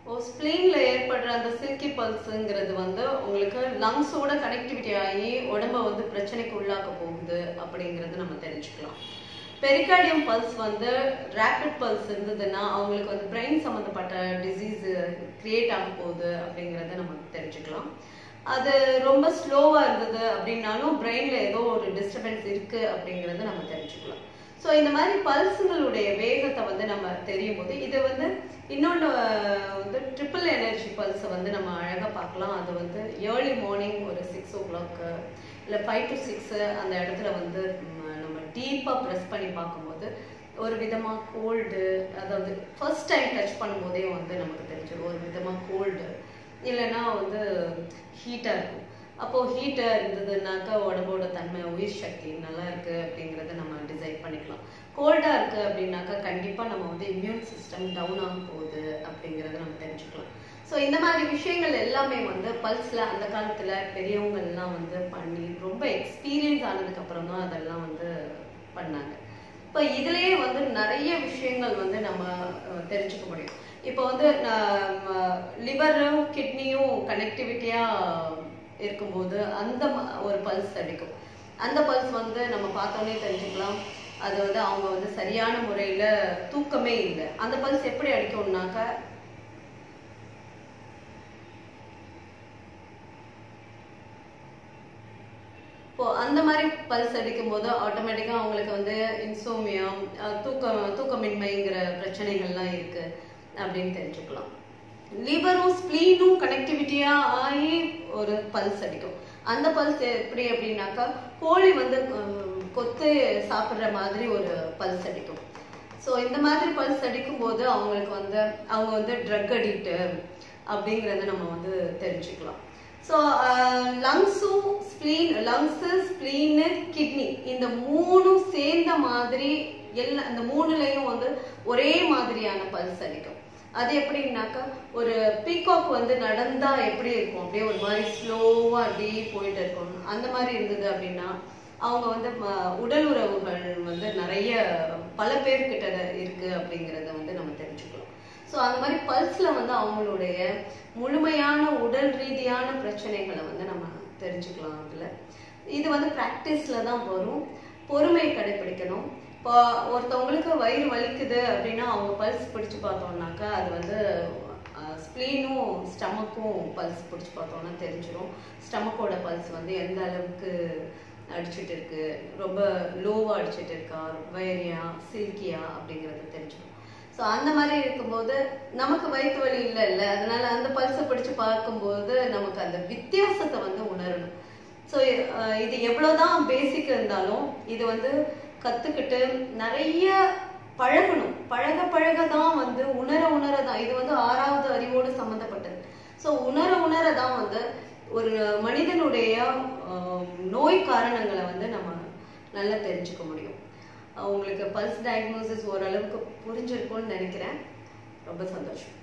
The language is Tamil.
ஓ ஸ்ப்ளீன்ல ஏற்படுற அந்த சில்கி பல்ஸுங்கிறது வந்து உங்களுக்கு லங்ஸோட கனெக்டிவிட்டி ஆகி உடம்ப வந்து பிரச்சனைக்கு உள்ளாக்க போகுது அப்படிங்கறது நம்ம தெரிஞ்சுக்கலாம் பெரிகார்டியம் பல்ஸ் வந்து ரேபிட் பல்ஸ் இருந்ததுன்னா அவங்களுக்கு வந்து பிரெயின் சம்மந்தப்பட்ட டிசீஸ் கிரியேட் ஆக போகுது அப்படிங்கறத நம்ம தெரிஞ்சுக்கலாம் அது ரொம்ப ஸ்லோவா இருந்தது அப்படின்னாலும் பிரெயின்ல ஏதோ ஒரு டிஸ்டர்பன்ஸ் இருக்கு அப்படிங்கறத நம்ம தெரிஞ்சுக்கலாம் ஸோ இந்த மாதிரி பல்ஸுங்களுடைய வேகத்தை வந்து நம்ம தெரியும் போது இது வந்து இன்னொன்று வந்து ட்ரிபிள் எனர்ஜி பல்ஸை வந்து நம்ம அழகாக பார்க்கலாம் அது வந்து ஏர்லி மார்னிங் ஒரு சிக்ஸ் ஓ கிளாக்கு இல்லை ஃபைவ் டு சிக்ஸு அந்த இடத்துல வந்து ம், நம்ம டீப்பாக ப்ரெஸ் பண்ணி பார்க்கும்போது ஒரு விதமாக கோல்டு அதாவது ஃபர்ஸ்ட் டைம் டச் பண்ணும்போதே வந்து நமக்கு தெரிஞ்சிடும் ஒரு விதமாக கோல்டு இல்லைன்னா வந்து ஹீட்டாக இருக்கும் அப்போ ஹீட்டாக இருந்ததுனாக்கா உடம்போட தன்மை உயிர் சக்தி நல்லா இருக்கு அப்படிங்கிறத நம்ம டிசைட் பண்ணிக்கலாம் கோல்டாக இருக்கு அப்படின்னாக்கா கண்டிப்பாக நம்ம வந்து இம்யூன் சிஸ்டம் டவுன் ஆக போகுது அப்படிங்கிறத நம்ம தெரிஞ்சுக்கலாம் ஸோ இந்த மாதிரி விஷயங்கள் எல்லாமே வந்து பல்ஸில் அந்த காலத்தில் பெரியவங்க எல்லாம் வந்து பண்ணி ரொம்ப எக்ஸ்பீரியன்ஸ் ஆனதுக்கு அப்புறம் தான் அதெல்லாம் வந்து பண்ணாங்க இப்போ இதுலயே வந்து நிறைய விஷயங்கள் வந்து நம்ம அஹ், தெரிஞ்சுக்க முடியும் இப்போ வந்து லிவரும் கிட்னியும் கனெக்டிவிட்டியா இருக்கும்போது அந்த ம- ஒரு பல்ஸ் அடிக்கும் அந்த பல்ஸ் வந்து நம்ம பார்த்தோன்னே தெரிஞ்சுக்கலாம் அது வந்து அவங்க வந்து சரியான முறையில தூக்கமே இல்லை அந்த பல்ஸ் எப்படி அடிக்கும்னாக்கா இப்போ அந்த மாதிரி பல்ஸ் அடிக்கும் போது ஆட்டோமேட்டிக்கா அவங்களுக்கு வந்து இன்சோமியம் தூக்கம் தூக்கமின்மைங்கிற பிரச்சனைகள்லாம் இருக்கு அப்படின்னு தெரிஞ்சுக்கலாம் லிவரும் ஸ்ப்ளீனும் கனெக்டிவிட்டியா ஆகி ஒரு பல்ஸ் அடிக்கும் அந்த பல்ஸ் எப்படி அப்படின்னாக்கா கோழி வந்து அஹ், கொத்து சாப்பிடுற மாதிரி ஒரு பல்ஸ் அடிக்கும் ஸோ இந்த மாதிரி பல்ஸ் அடிக்கும் போது அவங்களுக்கு வந்து அவங்க வந்து ட்ரக் அடிக்ட் அப்படிங்கறத நம்ம வந்து தெரிஞ்சுக்கலாம் ஸோ லங்ஸும் ஸ்ப்ளீன் லங்ஸு ஸ்ப்ளீனு கிட்னி இந்த மூணும் சேர்ந்த மாதிரி எல்லா இந்த மூணுலையும் வந்து ஒரே மாதிரியான பல்ஸ் அடிக்கும் அது எப்படின்னாக்கா ஒரு பீகாக் வந்து நடந்தா எப்படி இருக்கும் அப்படியே ஒரு மாதிரி ஸ்லோவா அப்படியே போயிட்டு இருக்கும் அந்த மாதிரி இருந்தது அப்படின்னா அவங்க வந்து ம- உடல் உறவுகள் வந்து நிறைய பல பேர்கிட்ட இருக்கு அப்படிங்கறத வந்து நம்ம தெரிஞ்சுக்கலாம் ஸோ அந்த மாதிரி பல்ஸ்ல வந்து அவங்களுடைய முழுமையான உடல் ரீதியான பிரச்சனைகளை வந்து நம்ம தெரிஞ்சுக்கலாம் அதுல இது வந்து ப்ராக்டிஸ்ல தான் வரும் பொறுமை கடைபிடிக்கணும் இப்போ ஒருத்தவங்களுக்கு வயிறு வலிக்குது அப்படின்னா அவங்க பல்ஸ் பிடிச்சு பார்த்தோம்னாக்கா அது வந்து ஸ்ப்ளீனும் ஸ்டமக்கும் பல்ஸ் பிடிச்சு பார்த்தோம்னா தெரிஞ்சிடும் ஸ்டமக்கோட பல்ஸ் வந்து எந்த அளவுக்கு அடிச்சிட்டு இருக்கு ரொம்ப லோவா அடிச்சிட்டு இருக்கா வயரியா சில்கியா அப்படிங்கறது தெரிஞ்சிடும் ஸோ அந்த மாதிரி இருக்கும்போது நமக்கு வயிற்று வலி இல்லை இல்லை அதனால அந்த பல்ஸை பிடிச்சு பார்க்கும்போது நமக்கு அந்த வித்தியாசத்தை வந்து உணரணும் ஸோ இது எவ்வளவுதான் பேசிக் இருந்தாலும் இது வந்து கத்துக்கிட்டு நிறைய பழகணும் பழக பழக தான் வந்து உணர உணர தான் இது வந்து ஆறாவது அறிவோடு சம்மந்தப்பட்டது ஸோ உணர உணர தான் வந்து ஒரு மனிதனுடைய ஆஹ், நோய் காரணங்களை வந்து நம்ம நல்லா தெரிஞ்சுக்க முடியும் உங்களுக்கு பல்ஸ் டயக்னோசிஸ் ஓரளவுக்கு புரிஞ்சிருக்கும்னு நினைக்கிறேன் ரொம்ப சந்தோஷம்